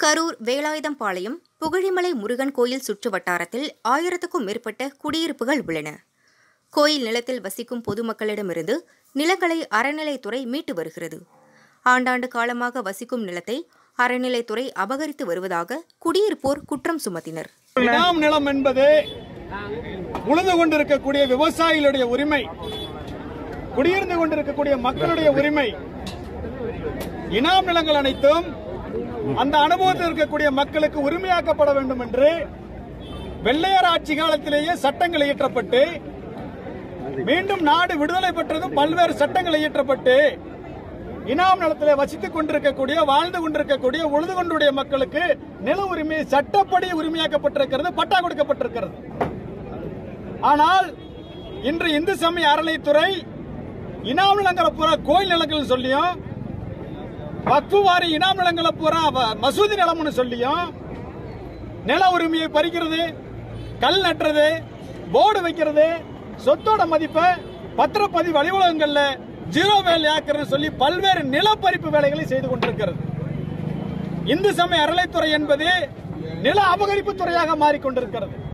கரூர் வேலாயுதம்பாளையம் புகழிமலை முருகன் கோயில் சுற்று வட்டாரத்தில் ஆயிரத்துக்கும் மேற்பட்ட குடியிருப்புகள் உள்ளன கோயில் நிலத்தில் வசிக்கும் பொதுமக்களிடமிருந்து நிலங்களை அறநிலைத்துறை மீட்டு வருகிறது ஆண்டாண்டு காலமாக வசிக்கும் நிலத்தை அறநிலைத்துறை அபகரித்து வருவதாக குடியிருப்போர் குற்றம் சுமத்தினர் இனாம் நிலம் என்பது உழுது கொண்டிருக்கக்கூடிய விவசாயிகளுடைய உரிமை குடியிருந்து கொண்டிருக்கக்கூடிய மக்களுடைய உரிமை இனாம் நிலங்கள் அனைத்தும் அந்த அனுபவத்தில் இருக்கக்கூடிய மக்களுக்கு உரிமையாக்கப்பட வேண்டும் என்று வெள்ளையர் ஆட்சி காலத்திலேயே சட்டங்கள் இயற்றப்பட்டு மீண்டும் நாடு விடுதலை பெற்றதும் பல்வேறு சட்டங்கள் இயற்றப்பட்டு இனாம் நிலத்திலே வசித்துக் கொண்டிருக்கக்கூடிய வாழ்ந்து கொண்டிருக்கக்கூடிய உழுது கொண்டுடைய மக்களுக்கு நில உரிமை சட்டப்படி உரிமையாக்கப்பட்டிருக்கிறது பட்டா கொடுக்கப்பட்டிருக்கிறது ஆனால் இன்று இந்து சமய அறநிலைத்துறை இனாம் நிலங்களை பூரா கோயில் நிலங்கள் சொல்லியும் வக்ஃபு வாரி இனாம் நிலங்களை பூரா வ- மசூதி நிலம்னு சொல்லியும் நில உரிமையை பறிக்கிறது கல் நட்டுறது போர்டு வைக்கிறது சொத்தோட மதிப்பை பத்திரப்பதிவு அலுவலகங்கள்ல ஜீரோ வேலை ஆக்குறதுன்னு சொல்லி பல்வேறு நிலப்பறிப்பு வேலைகளை செய்து கொண்டிருக்கிறது இந்து சமய அறநிலைத்துறை என்பது நில அபகரிப்பு துறையாக மாறிக்கொண்டிருக்கிறது